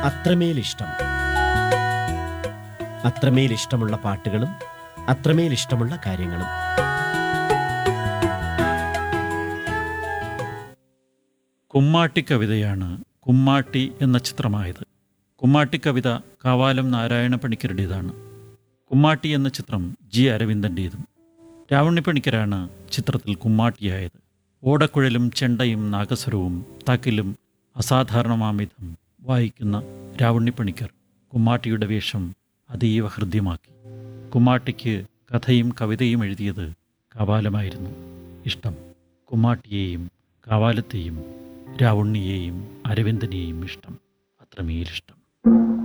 അത്രമേൽ ഇഷ്ടം അത്രമേൽ ഇഷ്ടമുള്ള പാട്ടുകളും അത്രമേൽ ഇഷ്ടമുള്ള കാര്യങ്ങളും കുമ്മാട്ടി കവിതയാണ് കുമ്മാട്ടി എന്ന ചിത്രമായത് കുമ്മാട്ടി കവിത കാവാലം നാരായണ പണിക്കരുടേതാണ് കുമ്മാട്ടി എന്ന ചിത്രം ജി അരവിന്ദൻ്റേതും രാവണ്യപ്പണിക്കരാണ് ചിത്രത്തിൽ കുമ്മാട്ടിയായത് ഓടക്കുഴലും ചെണ്ടയും നാഗസ്വരവും തക്കിലും അസാധാരണമാമിധം വായിക്കുന്ന രാവണ്യപ്പണിക്കർ കുമ്മാട്ടിയുടെ വേഷം അതീവ ഹൃദ്യമാക്കി കുമ്മാട്ടിക്ക് കഥയും കവിതയും എഴുതിയത് കാവാലമായിരുന്നു ഇഷ്ടം കുമ്മാട്ടിയെയും കാവാലത്തെയും രാവുണ്ണിയെയും അരവിന്ദനെയും ഇഷ്ടം അത്രമേലിഷ്ടം